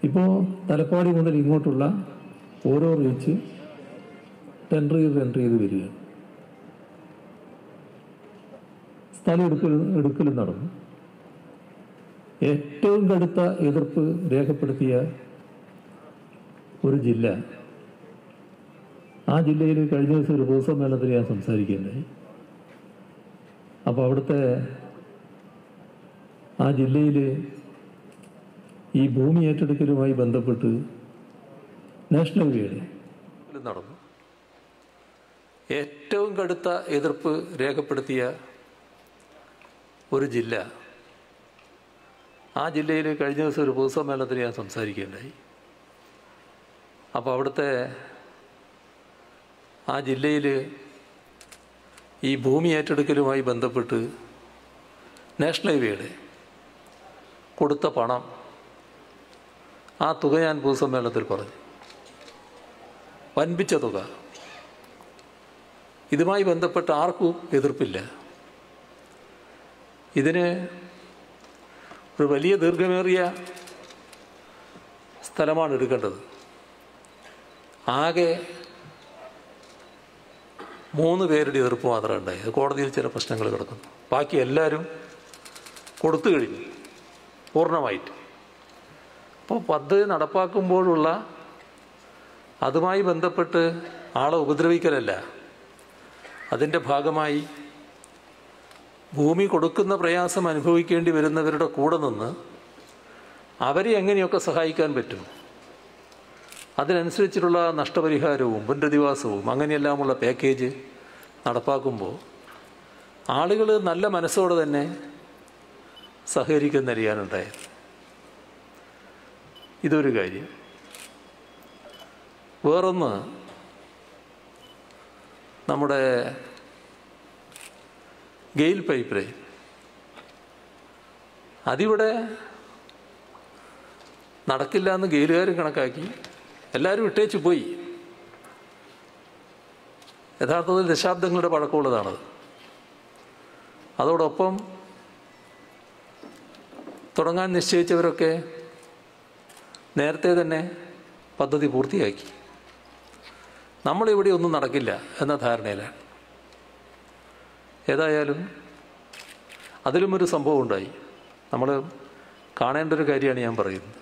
ഇപ്പോൾ തലപ്പാടി മുതൽ ഇങ്ങോട്ടുള്ള ഓരോ റീച്ച് ടെൻഡർ ചെയ്ത് ടെൻഡർ ചെയ്ത് വരികയാണ് സ്ഥലം എടുക്കൽ എടുക്കലും നടന്നു ഏറ്റവും കടുത്ത എതിർപ്പ് രേഖപ്പെടുത്തിയ ഒരു ജില്ല ആ ജില്ലയിൽ കഴിഞ്ഞ ദിവസം ഒരു പൊതുസമ്മേളനത്തിൽ ഞാൻ സംസാരിക്കുകയുണ്ടായി അപ്പോൾ അവിടുത്തെ ആ ജില്ലയിൽ ഈ ഭൂമി ഏറ്റെടുക്കലുമായി ബന്ധപ്പെട്ട് നാഷണൽ ഹൈവേയുടെ നടന്നു ഏറ്റവും കടുത്ത എതിർപ്പ് രേഖപ്പെടുത്തിയ ഒരു ജില്ല ആ ജില്ലയിൽ കഴിഞ്ഞ ദിവസം ഒരു പൊതുസമ്മേളനത്തിൽ ഞാൻ സംസാരിക്കുകയുണ്ടായി അപ്പോൾ അവിടുത്തെ ആ ജില്ലയിൽ ഈ ഭൂമി ഏറ്റെടുക്കലുമായി ബന്ധപ്പെട്ട് നാഷണൽ ഹൈവേയുടെ കൊടുത്ത പണം ആ തുക ഞാൻ പൊതുസമ്മേളനത്തിൽ പറഞ്ഞു വൻപിച്ച തുക ഇതുമായി ബന്ധപ്പെട്ട് ആർക്കും എതിർപ്പില്ല ഇതിന് ഒരു വലിയ ദീർഘമേറിയ സ്ഥലമാണ് എടുക്കേണ്ടത് ആകെ മൂന്ന് പേരുടെ എതിർപ്പ് മാത്രമേ ഉണ്ടായി അത് കോടതിയിൽ ചില പ്രശ്നങ്ങൾ കിടക്കുന്നു ബാക്കി എല്ലാവരും കൊടുത്തു കഴിഞ്ഞു പൂർണ്ണമായിട്ട് അപ്പോൾ പദ്ധതി നടപ്പാക്കുമ്പോഴുള്ള അതുമായി ബന്ധപ്പെട്ട് ആളെ ഉപദ്രവിക്കലല്ല അതിൻ്റെ ഭാഗമായി ഭൂമി കൊടുക്കുന്ന പ്രയാസം അനുഭവിക്കേണ്ടി വരുന്നവരുടെ കൂടെ നിന്ന് അവരെ എങ്ങനെയൊക്കെ സഹായിക്കാൻ പറ്റും അതിനനുസരിച്ചിട്ടുള്ള നഷ്ടപരിഹാരവും പുനരധിവാസവും അങ്ങനെയെല്ലാമുള്ള പാക്കേജ് നടപ്പാക്കുമ്പോൾ ആളുകൾ നല്ല മനസ്സോടെ തന്നെ സഹകരിക്കുന്ന അറിയാനുണ്ടായത് ഇതൊരു കാര്യം വേറൊന്ന് നമ്മുടെ ഗെയിൽ പൈപ്പ് ലൈൻ അതിവിടെ നടക്കില്ല എന്ന് ഗെയിലുകാരും കണക്കാക്കി എല്ലാവരും ഇട്ടേച്ച് പോയി യഥാർത്ഥത്തിൽ ദശാബ്ദങ്ങളുടെ പഴക്കമുള്ളതാണത് അതോടൊപ്പം തുടങ്ങാൻ നിശ്ചയിച്ചവരൊക്കെ നേരത്തെ തന്നെ പദ്ധതി പൂർത്തിയാക്കി നമ്മളിവിടെ ഒന്നും നടക്കില്ല എന്ന ധാരണയിലാണ് ഏതായാലും അതിലും ഒരു സംഭവം ഉണ്ടായി നമ്മൾ കാണേണ്ട ഒരു കാര്യമാണ് ഞാൻ പറയുന്നത്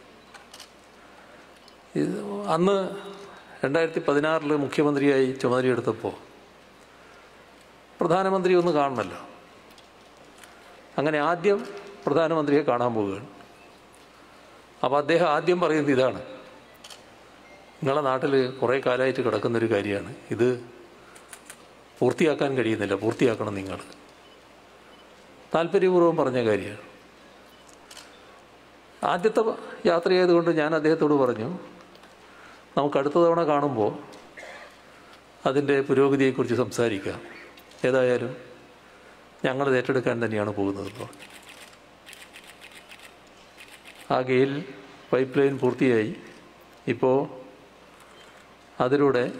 ഇത് അന്ന് രണ്ടായിരത്തി പതിനാറിൽ മുഖ്യമന്ത്രിയായി ചുമതലയെടുത്തപ്പോൾ പ്രധാനമന്ത്രി ഒന്ന് കാണണമല്ലോ അങ്ങനെ ആദ്യം പ്രധാനമന്ത്രിയെ കാണാൻ പോവുകയാണ് അപ്പോൾ അദ്ദേഹം ആദ്യം പറയുന്നത് ഇതാണ് നിങ്ങളെ നാട്ടിൽ കുറേ കാലമായിട്ട് കിടക്കുന്നൊരു കാര്യമാണ് ഇത് പൂർത്തിയാക്കാൻ കഴിയുന്നില്ല പൂർത്തിയാക്കണം നിങ്ങൾ താല്പര്യപൂർവ്വം പറഞ്ഞ കാര്യമാണ് ആദ്യത്തെ യാത്രയായതുകൊണ്ട് ഞാൻ അദ്ദേഹത്തോട് പറഞ്ഞു നമുക്ക് അടുത്ത തവണ കാണുമ്പോൾ അതിൻ്റെ പുരോഗതിയെക്കുറിച്ച് സംസാരിക്കാം ഏതായാലും ഞങ്ങളത് ഏറ്റെടുക്കാൻ തന്നെയാണ് പോകുന്നത് ഇപ്പോൾ ആ ഗെയിൽ പൈപ്പ് ലൈൻ പൂർത്തിയായി ഇപ്പോൾ അതിലൂടെ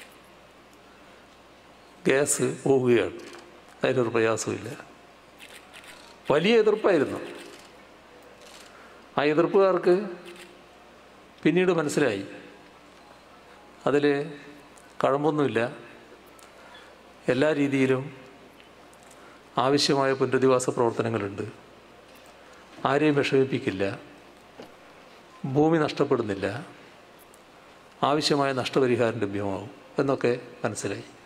ഗ്യാസ് പോവുകയാണ് അതിനൊരു പ്രയാസമില്ല വലിയ എതിർപ്പായിരുന്നു ആ എതിർപ്പുകാർക്ക് പിന്നീട് മനസ്സിലായി അതിൽ കഴമ്പൊന്നുമില്ല എല്ലാ രീതിയിലും ആവശ്യമായ പുനരധിവാസ പ്രവർത്തനങ്ങളുണ്ട് ആരെയും വിഷമിപ്പിക്കില്ല ഭൂമി നഷ്ടപ്പെടുന്നില്ല ആവശ്യമായ നഷ്ടപരിഹാരം ലഭ്യമാവും എന്നൊക്കെ മനസ്സിലായി